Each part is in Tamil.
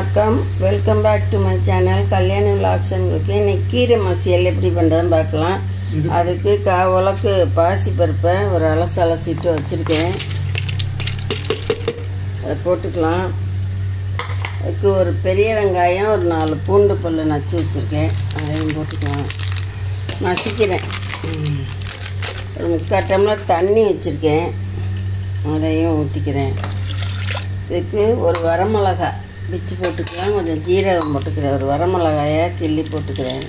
வணக்கம் welcome back to my channel கல்யாண விலாக்ஸ் இருக்கு இன்னைக்கு கீரை மசியல் எப்படி பண்ணுறதுன்னு பார்க்கலாம் அதுக்கு கா உலக்கு பாசி பருப்பை ஒரு அலசு அலசிட்டு வச்சுருக்கேன் அதை போட்டுக்கலாம் அதுக்கு ஒரு பெரிய வெங்காயம் ஒரு நாலு பூண்டு பல் நச்சு வச்சுருக்கேன் அதையும் போட்டுக்கலாம் மசிக்கிறேன் ம். ஒரு முக்கால் டம்ளர் தண்ணி வச்சுருக்கேன் அதையும் ஊற்றிக்கிறேன் இதுக்கு ஒரு வரமிளகாய் பிச்சு போட்டுக்கலாம் கொஞ்சம் ஜீரகம் போட்டுக்கிறேன் ஒரு வரமிளகாயை கிள்ளி போட்டுக்கிறேன்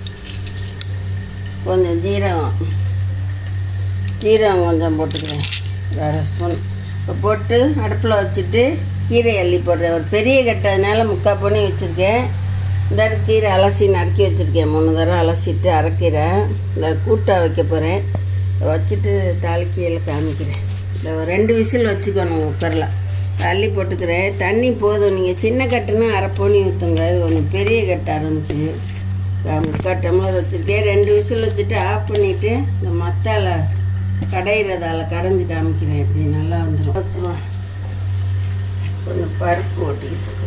கொஞ்சம் ஜீரகம் ஜீரகம் கொஞ்சம் போட்டுக்கிறேன் ஒரு அரை ஸ்பூன் இப்போ போட்டு அடுப்பில் வச்சுட்டு கீரை அள்ளி போடுறேன் ஒரு பெரிய கட்டதுனால முக்கால் பண்ணி வச்சுருக்கேன் இந்த கீரை அலசி நறுக்கி வச்சுருக்கேன் மூணு தடவை அலசிட்டு அரைக்கீரை இந்த கூட்டாக வைக்க போகிறேன் வச்சுட்டு தாளிக்கையில் காமிக்கிறேன் இந்த ஒரு ரெண்டு விசில் வச்சுக்கணும் குக்கரில் அள்ளி போட்டுக்கிறேன் தண்ணி போதும் நீங்கள் சின்ன கட்டுனா அரை பொனி ஊற்றுங்க இது கொஞ்சம் பெரிய கட்டாக இருந்துச்சு முக்கால் டம்ளர் வச்சுருக்கேன் ரெண்டு விசில் வச்சுட்டு ஆஃப் பண்ணிவிட்டு இந்த மத்தால கடையிறதால கடைஞ்சி காமிக்கிறேன் இப்படி நல்லா வந்துடும் வச்சுருவேன் கொஞ்சம் பருப்பு ஓட்டிக்கிட்டு இருக்கு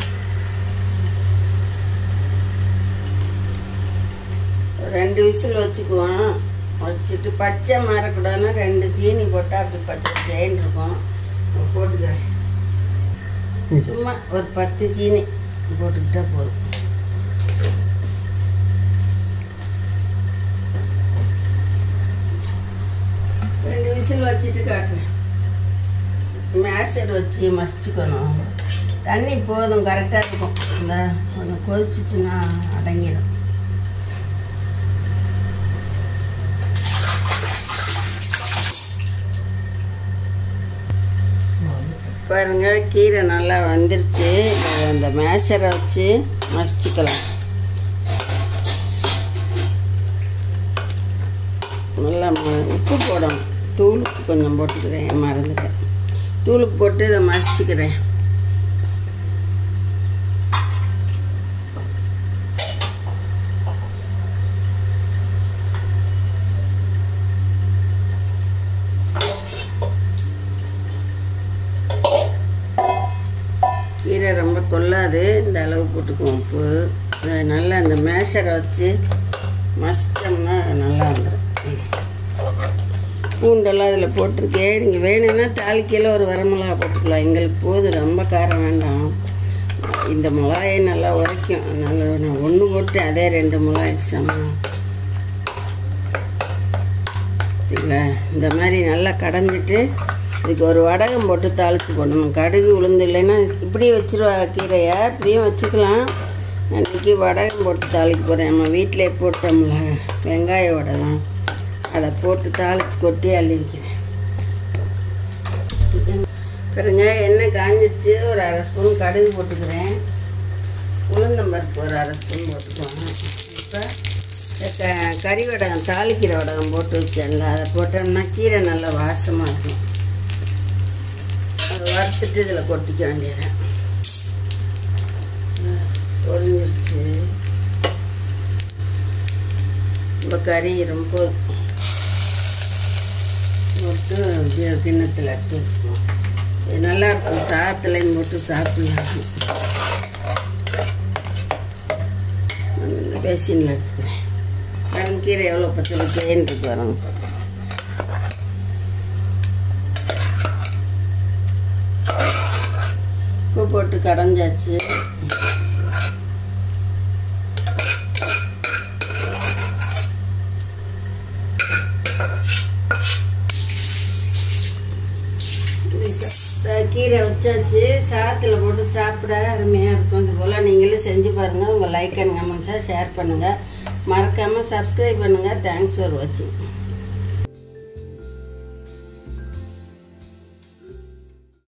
ரெண்டு விசில் வச்சுக்குவோம் வச்சுட்டு பச்சை மாறக்கூடாதுன்னா ரெண்டு சீனி போட்டால் அப்படி பச்சை பச்சைன்னு இருக்கும் போட்டுக்கிறேன் சும்மா ஒரு பத்து சீனி போட்டுக்கிட்டா போதும் ரெண்டு விசில் வச்சுட்டு காட்டுறேன் மேஷர் வச்சு மசிச்சுக்கணும் தண்ணி போதும் கரெக்டாக இருக்கும் இந்த கொஞ்சம் கொதிச்சிச்சுன்னா அடங்கிடும் பாருங்க கீரை நல்லா வந்துருச்சு இதை அந்த மேஷரை வச்சு மசிச்சுக்கலாம் நல்லா ம- உப்பு போடணும் தூள் கொஞ்சம் போட்டுக்கிறேன் மறந்துட்டேன் தூள் போட்டு இதை மசிச்சுக்கிறேன் கீரை ரொம்ப கொள்ளாது இந்த அளவு போட்டுக்குவோம் உப்பு இதை நல்லா அந்த மேஷரை வச்சு மசித்தோம்னா நல்லா வந்துடும் பூண்டெல்லாம் அதில் போட்டிருக்கேன் நீங்கள் வேணும்னா தாளிக்கையில் ஒரு வரமிளகா போட்டுக்கலாம் எங்களுக்கு போதும் ரொம்ப காரம் வேண்டாம் இந்த மிளகாயை நல்லா உரைக்கும் அதனால் நான் ஒன்று போட்டு அதே ரெண்டு மிளகாய்க்கு சமம் சரிங்களா இந்த மாதிரி நல்லா கடைஞ்சிட்டு இதுக்கு ஒரு வடகம் போட்டு தாளித்து போடணும் கடுகு உளுந்து இல்லைன்னா இப்படியே வச்சிருவா கீரையை இப்படியும் வச்சுக்கலாம் நான் இன்னைக்கு வடகம் போட்டு தாளிக்க போகிறேன் நம்ம வீட்டிலே போட்டோம்ல வெங்காய வடகம் அதை போட்டு தாளித்து கொட்டி அள்ளி வைக்கிறேன் பாருங்க எண்ணெய் காஞ்சிருச்சு ஒரு அரை ஸ்பூன் கடுகு போட்டுக்கிறேன் உளுந்தம்பருப்பு ஒரு அரை ஸ்பூன் போட்டுக்குவோம் இப்போ க கறி வடகம் தாளிக்கிற வடகம் போட்டு வச்சேன்ல அதை போட்டோம்னா கீரை நல்லா வாசமாக இருக்கும் அதை வறுத்துட்டு இதில் கொட்டிக்க வேண்டியது பொரிஞ்சிருச்சு இப்போ கறி ரொம்ப போட்டு அப்படியே கிண்ணத்தில் எடுத்து வச்சுக்குவோம் இது நல்லா இருக்கும் சாதத்துலையும் போட்டு சாப்பிடலாம் நான் இந்த பேசினில் எடுத்துக்கிறேன் கரும் கீரை எவ்வளோ பச்சை பச்சைன்னு இருக்கு வரும் உப்பு போட்டு கடைஞ்சாச்சு ச- கீரை வச்சாச்சு சாத்தில் போட்டு சாப்பிட அருமையாக இருக்கும் இது போல் நீங்களும் செஞ்சு பாருங்கள் உங்கள் லைக் அண்ட் கமெண்ட்ஸாக ஷேர் பண்ணுங்கள் மறக்காமல் சப்ஸ்கிரைப் பண்ணுங்கள் தேங்க்ஸ் ஃபார் வாட்சிங்